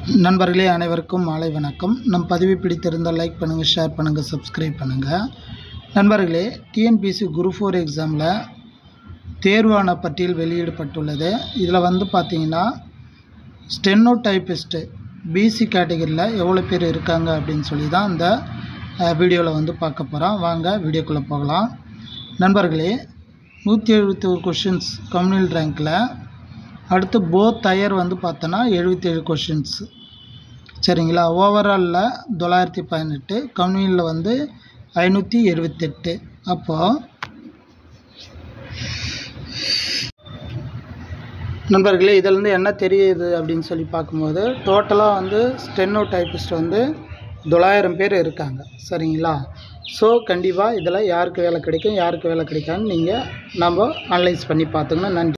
நண்பர்களே அனைவருக்கும் மாலை வணக்கம் நம் பதிவு பிடித்திருந்தால் லைக் பண்ணுங்கள் ஷேர் பண்ணுங்கள் சப்ஸ்கிரைப் பண்ணுங்கள் நண்பர்களே டிஎன்பிசி குரு ஃபோர் எக்ஸாமில் தேர்வான பட்டியல் வெளியிடப்பட்டுள்ளது இதில் வந்து பார்த்தீங்கன்னா ஸ்டெனோ டைப்பிஸ்ட்டு பிசி கேட்டகரியில் எவ்வளோ பேர் இருக்காங்க அப்படின்னு சொல்லி தான் இந்த வீடியோவில் வந்து பார்க்க போகிறோம் வாங்க வீடியோக்குள்ளே போகலாம் நண்பர்களே நூற்றி எழுபத்தி ஒரு கொஷின்ஸ் கம்யூனல் ரேங்க்கில் அடுத்து போத் டயர் வந்து பார்த்தோன்னா எழுபத்தேழு கொஷின்ஸ் சரிங்களா ஓவராலில் தொள்ளாயிரத்தி பதினெட்டு கம்யூனியில் வந்து ஐநூற்றி எழுபத்தெட்டு அப்போது நண்பர்களே இதிலேருந்து என்ன தெரியுது அப்படின்னு சொல்லி பார்க்கும்போது டோட்டலாக வந்து ஸ்டெனோ டைப்பிஸ்ட் வந்து தொள்ளாயிரம் பேர் இருக்காங்க சரிங்களா ஸோ கண்டிப்பாக இதில் யாருக்கு வேலை கிடைக்கும் யாருக்கு வேலை கிடைக்கான்னு நீங்கள் நம்ம அனலைஸ் பண்ணி பார்த்துக்கணும் நன்றி